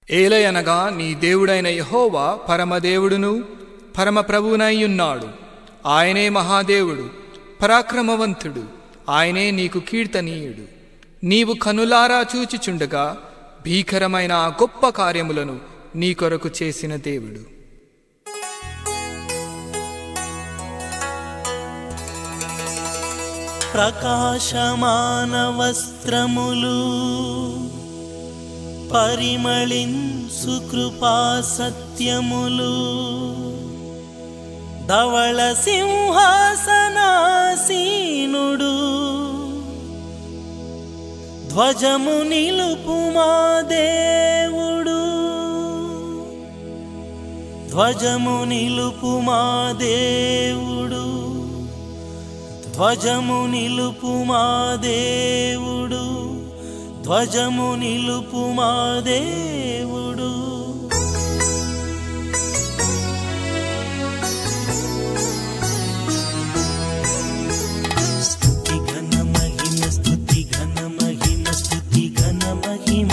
ఏలయనగా నీ దేవుడైన యహోవా పరమదేవుడును పరమప్రభునయ్యున్నాడు ఆయనే మహాదేవుడు పరాక్రమవంతుడు ఆయనే నీకు కీర్తనీయుడు నీవు కనులారా చూచిచుండగా భీకరమైన ఆ గొప్ప కార్యములను నీ కొరకు చేసిన దేవుడు ప్రకాశమాన వస్త్రములు పరిమళింసు కృపా సత్యములు ధవళ సింహాసనాసీనుడు ధ్వజము నిలుపు మా దేవుడు ధ్వజము నిలుపు మా దేవుడు ధ్వజము నిలుపు మా దేవుడు ధ్వజము నిలుపు మా దేవుడు స్తుతి ఘన మహిమ స్తుతి ఘన మహిమ స్తుతి ఘన మహిమ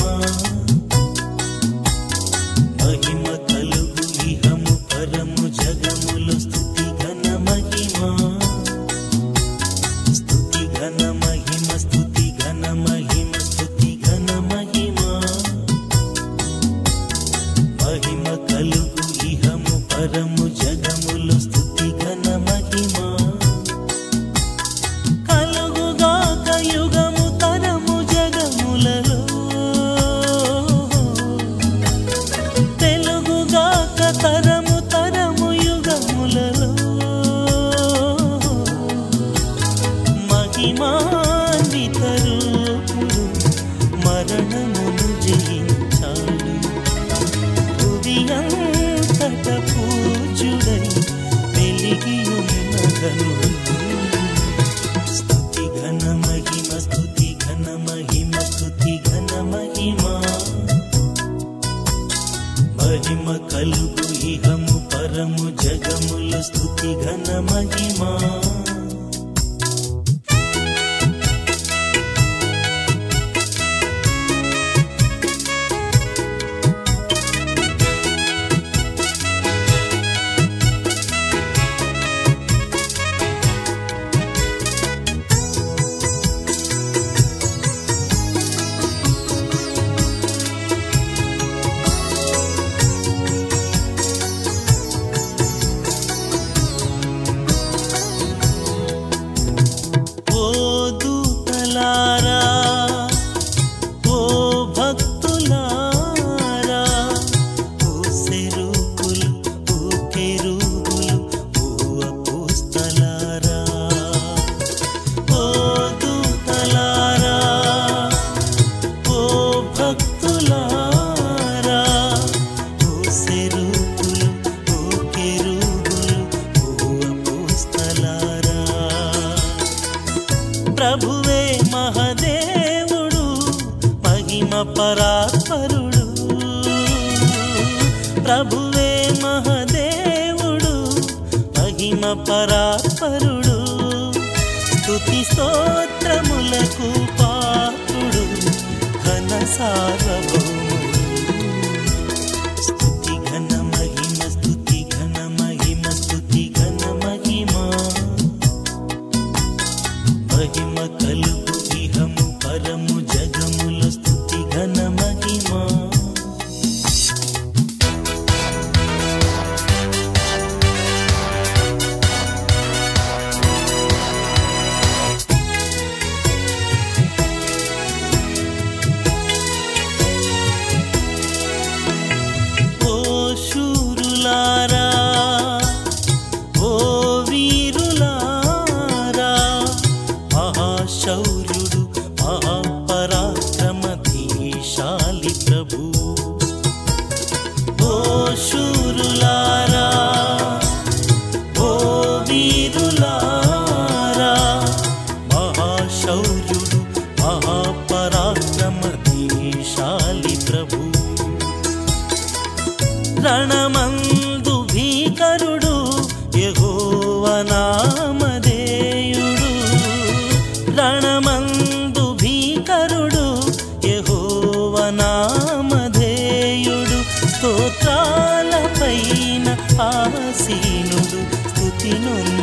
మహిమ కలుగు ఇహము పరము జగములు స్తుతి ఘన మహిమ స్తుతి ఘన మహిమ స్తుతి ఘన మహిమ స్తుతి ఘన మహిమ మహిమ కలుగు ఇహము పరము జగములు స్తుతి ఘన మహిమ కలుగుగాక యుగము తరము జగములలో తెలుగుగాక తరము తరము యుగములలో మహిమాన్విత రూపుడు మరణమును జయించాడు భువి అంతట పూజుడై వెలిగి ఉన్న ఘనుడు స్తుతి ఘన మహిమ స్తుతి ఘన మహిమ స్తుతి ఘన మహిమ మహిమ కలుగు ఇహము పరము జగములు స్తుతి ఘన మహిమ ఓ దూతలారా ఓ భక్తులారా ఓ సెరుకులు ఓ కెరూబులు ఓ అపోస్తలారా ఓ దూతలారా ఓ భక్తులారా ఓ సెరుకులు ఓ కెరూబులు ఓ అపోస్తలారా ప్రభువే మహదేవుడు మహిమ పరాత్పరుడు ప్రభువే మహదేవుడు మహిమ పరాత్పరుడు స్తుతి స్తోత్రములకు పాత్రుడు ఘన సార్వభౌముడు స్తుతి ఘన మహిమ స్తుతి ఘన మహిమ స్తుతి ఘన మహిమ మహిమ కలుగు ఇహము పరము జగముల స్తుతి ఘన మహిమ ఓ శూరులారా ఓ వీరులారా మహాశౌర్యుడు మహాపరాక్రమధీశాలి ప్రభు ఓ శూరులారా ఓ వీరులారా మహాశౌర్యుడు మహాపరాక్రమధీశాలి ప్రభు రణమందు భీకరుడు యహోవనామధేయుడు రణమందు భీకరుడు యహోవనామధేయుడు స్తోత్రాల పైన ఆసీనుడు స్తుతి నొందిన